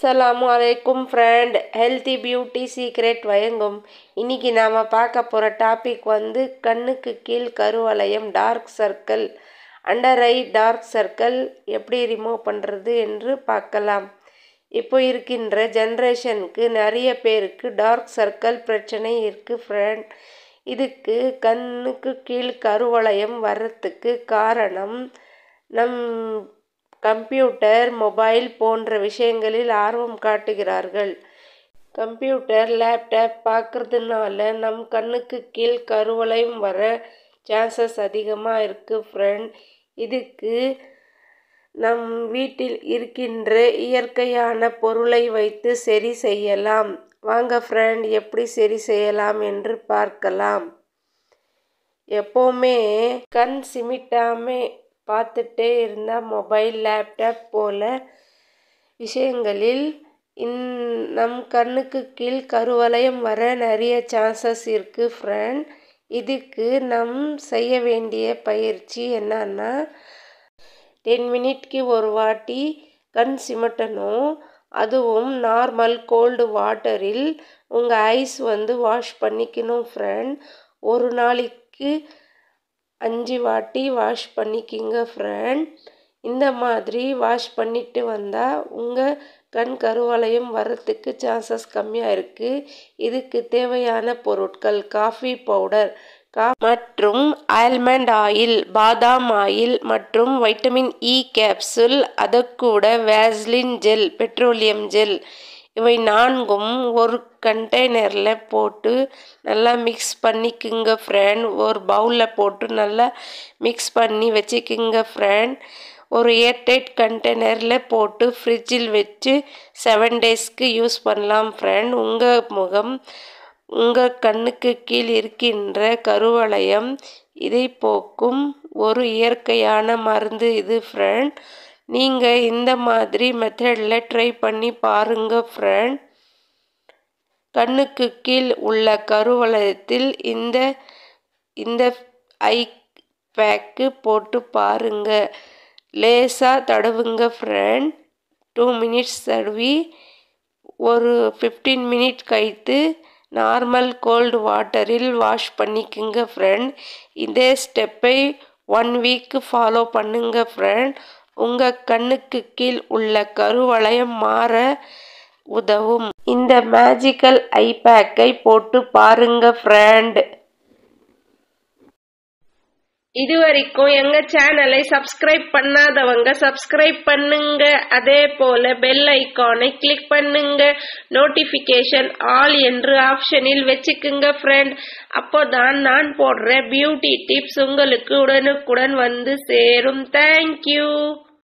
அஸ்ஸலாமு அலைக்கும் friend healthy beauty secret வழங்கும் இன்னைக்கு நாம் பார்க்க போகிற டாபிக் வந்து கண்ணுக்கு கீழ் கருவளையம் dark circle under eye dark circle எப்படி ரிமூவ் பண்ணுறது என்று பார்க்கலாம் இப்போ இருக்கின்ற ஜென்ரேஷனுக்கு நிறைய பேருக்கு டார்க் சர்க்கிள் பிரச்சனை இருக்குது ஃப்ரெண்ட் இதுக்கு கண்ணுக்கு கீழ் கருவளையம் வர்றதுக்கு காரணம் நம் கம்ப்யூட்டர் மொபைல் போன்ற விஷயங்களில் ஆர்வம் காட்டுகிறார்கள் கம்ப்யூட்டர் லேப்டாப் பார்க்குறதுனால நம் கண்ணுக்கு கீழ் கருவளையம் வர சான்சஸ் அதிகமாக இருக்குது ஃப்ரெண்ட் இதுக்கு நம் வீட்டில் இருக்கின்ற இயற்கையான பொருளை வைத்து சரி செய்யலாம் வாங்க ஃப்ரெண்ட் எப்படி சரி செய்யலாம் என்று பார்க்கலாம் எப்போவுமே கண் சிமிட்டாமே பார்த்துட்டே இருந்தால் மொபைல் லேப்டாப் போல விஷயங்களில் இன் நம் கண்ணுக்கு கீழ் கருவளையம் வர நிறைய சான்சஸ் இருக்குது ஃப்ரெண்ட் இதுக்கு நம் செய்ய வேண்டிய பயிற்சி என்னன்னா டென் மினிட்க்கு ஒரு வாட்டி கண் சிமிட்டணும் அதுவும் நார்மல் கோல்டு வாட்டரில் உங்கள் ஐஸ் வந்து வாஷ் பண்ணிக்கணும் ஃப்ரெண்ட் ஒரு நாளைக்கு அஞ்சு வாட்டி வாஷ் பண்ணிக்கிங்க ஃப்ரெண்ட் இந்த மாதிரி வாஷ் பண்ணிட்டு வந்தால் உங்கள் கண் கருவளையம் வர்றதுக்கு சான்சஸ் கம்மியாக இருக்குது இதுக்கு தேவையான பொருட்கள் காஃபி பவுடர் கா மற்றும் ஆல்மண்ட் ஆயில் பாதாம் ஆயில் மற்றும் வைட்டமின் இ கேப்சூல் அதற்கூட வேஸ்லின் ஜெல் பெட்ரோலியம் ஜெல் இவை நான்கும் ஒரு கண்டெய்னரில் போட்டு நல்லா மிக்ஸ் பண்ணிக்குங்க ஃப்ரெண்ட் ஒரு பவுலில் போட்டு நல்லா மிக்ஸ் பண்ணி வச்சுக்கிங்க ஃப்ரெண்ட் ஒரு ஏர்டைட் கண்டெய்னரில் போட்டு ஃப்ரிட்ஜில் வச்சு செவன் டேஸ்க்கு யூஸ் பண்ணலாம் ஃப்ரெண்ட் உங்கள் முகம் உங்கள் கண்ணுக்கு கீழ் இருக்கின்ற கருவளையம் இதை போக்கும் ஒரு இயற்கையான மருந்து இது ஃப்ரெண்ட் நீங்கள் இந்த மாதிரி மெத்தடில் ட்ரை பண்ணி பாருங்க ஃப்ரெண்ட் கண்ணுக்கு கீழ் உள்ள கருவளையத்தில் இந்த இந்த ஐ பேக்கு போட்டு பாருங்க லேசாக தடவுங்க ஃப்ரெண்ட் டூ மினிட்ஸ் தடவி ஒரு ஃபிஃப்டீன் மினிட் கழித்து நார்மல் கோல்டு வாட்டரில் வாஷ் பண்ணிக்குங்க ஃப்ரெண்ட் இதே ஸ்டெப்பை ஒன் வீக்கு ஃபாலோ பண்ணுங்க ஃப்ரெண்ட் உங்கள் கண்ணுக்கு கீழ் உள்ள கருவளையம் மாற உதவும் இந்த மேஜிக்கல் ஐ பேக்கை போட்டு பாருங்க ஃப்ரெண்ட் இது வரைக்கும் எங்க சேனலை சப்ஸ்கிரைப் பண்ணாதவங்க சப்ஸ்கிரைப் பண்ணுங்க அதே போல பெல் ஐக்கானை கிளிக் பண்ணுங்க நோட்டிபிகேஷன் ஆல் என்று ஆப்ஷனில் வச்சுக்குங்க ஃப்ரெண்ட் அப்போதான் நான் போடுற பியூட்டி டிப்ஸ் உங்களுக்கு உடனுக்குடன் வந்து சேரும் தேங்க்யூ